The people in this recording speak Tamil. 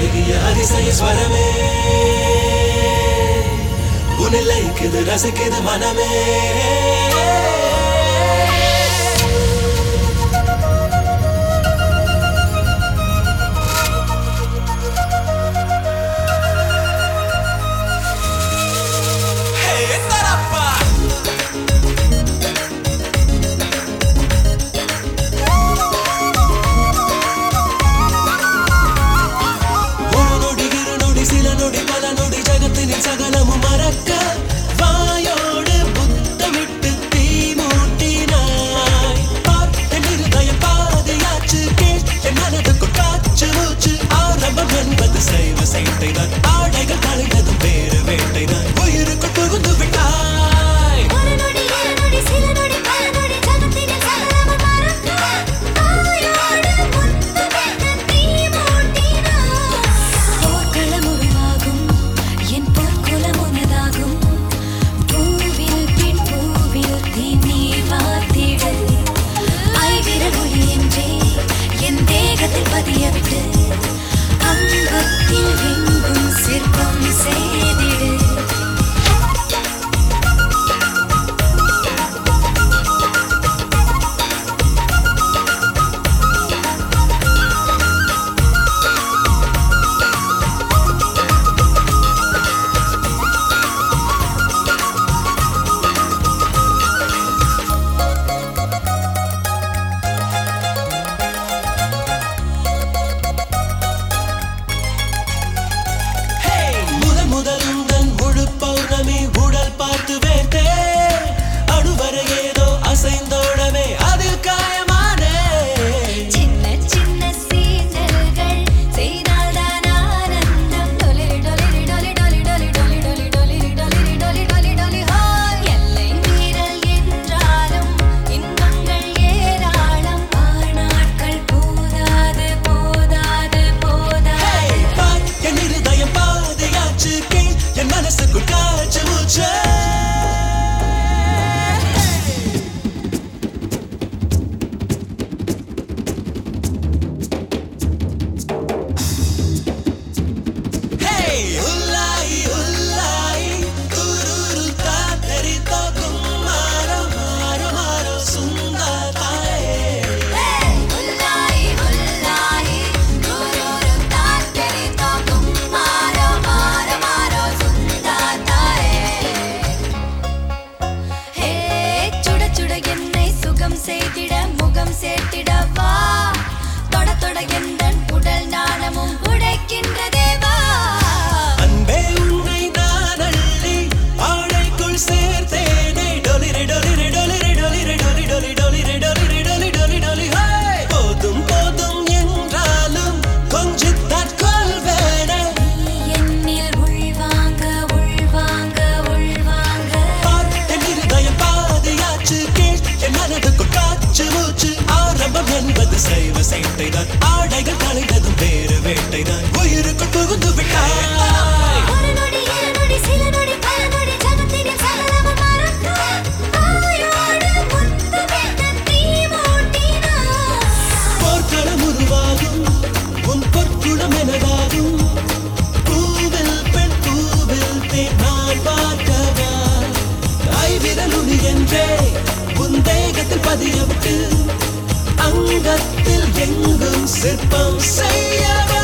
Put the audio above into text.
அழகிய அதிசய ஸ்வரமே உன்னில் லயிக்குது ரசிக்குது மனமே Hey, tarappa! ஒரு நொடி இரு நொடி சில நொடி பல நொடி ஜகத்தினில் சகலமும் மறக்க வாயோடு புத்தமிட்டு தீ மூட்டினாய் பார்த்தென் இருதயம் பாதையாச்சு கேள் என் மனதுக்குள் காற்று மூச்சு ஆரம்பம் என்பது சைவ சைட்டைதான் ஆடைகள் கலைந்ததும் வேறு வேட்டைதான் உயிருக்குள் புகுந்து விட்டாய் ஒரு நொடி இரு நொடி சில நொடி பல நொடி ஜகத்தினில் சகலமும் மறக்க தாயோடு முத்தமிட்டு தீ மூட்டினாய் போர்க்களம் உருவாகும் என் பொற்குலம் உனதாகும் பூவில் பின் பூவில் தீ நீ வாத்திடு ஐவிரல் ஒளி என்றே என் தேகத்தில் பதியவிட்டு அங்கத்தில் எங்கும் சிற்பம் செய்திடு முதல் முதல் உந்தன் முழு பௌர்ணமி உடல் பார்த்து வேட்டே அணுவரை ஏதோ அசைந்தோடமே அதில் காயமானே சின்ன சின்ன சீனல்கள் செய்தால்தான் ஆனந்தம் டொலிரி டொலிரி டொலி டொலி டொலி டொலி டொலி டொலிரி டொலிரி டொலி டொலி டொலி ஹாய் எல்லை மீறல் என்றாலும் இன்பங்கள் ஏராளம் ஆனாட்கள் போதாது போதாது போதாது பார், என் இருதயம் பாதையாச்சு கேள் என் மனசுக்குள் காற்று மூச்சு Hey, உள்ளாய், உள்ளாய், துருரு தாத்தரி தோக்கும் மாறோ, மாறோ, மாறோ, சுந்தராயே. உல்லாய் உல்லாய் குருரு தாத்தரி தோக்கும் மாரோ மாரோ மாரோ சுந்தாதாயே ஹே சுட சுட என்னை சுகம் செய்திட முகம் சேர்த்திட வா தொட தொட எந்தன் உடல் நாணமும் உடைக்கின்றதே வா அன்பே உன்னை நான் அள்ளி ஆடைக்குள் சேர்த்தேனே. டொலிரி, டொலிரி, டொலிரி, டொலிரி, டொலி, டொலி, டொலிரி, டொலிரி, டொலி, டொலி, டொலி, ஹே! போதும் போதும் என்றாலும் கொஞ்சித்தான் கொள்வேனே. நீ என்னில் உள்வாங்க உள்வாங்க உள்வாங்க பார், என் இருதயம் பாதையாச்சு கேள் என் மனதுக்குள் காற்று மூச்சு ஆரம்பம் என்பது சைவ சைட்டைதான் ஆடைகள் கலைந்ததும் வேறு வேட்டைதான் உயிருக்குள் புகுந்து விட்டாய் ஒரு நொடி இரு நொடி சில நொடி பல நொடி ஜகத்தினில் சகலமும் மறக்க தாயோடு முத்தமிட்டு தீ மூட்டினாய் போர்க்களம் உருவாகும் உன் பொற்குளம் எனதாகும் பூவில் பெண் பூவில் தேன் நான் பார்க்கவா ஐவிரல் உளி என்றே உன் தேகத்தில் பதியவிட்டு அங்கத்தில் எங்கும் சிற்பம் செய்யவா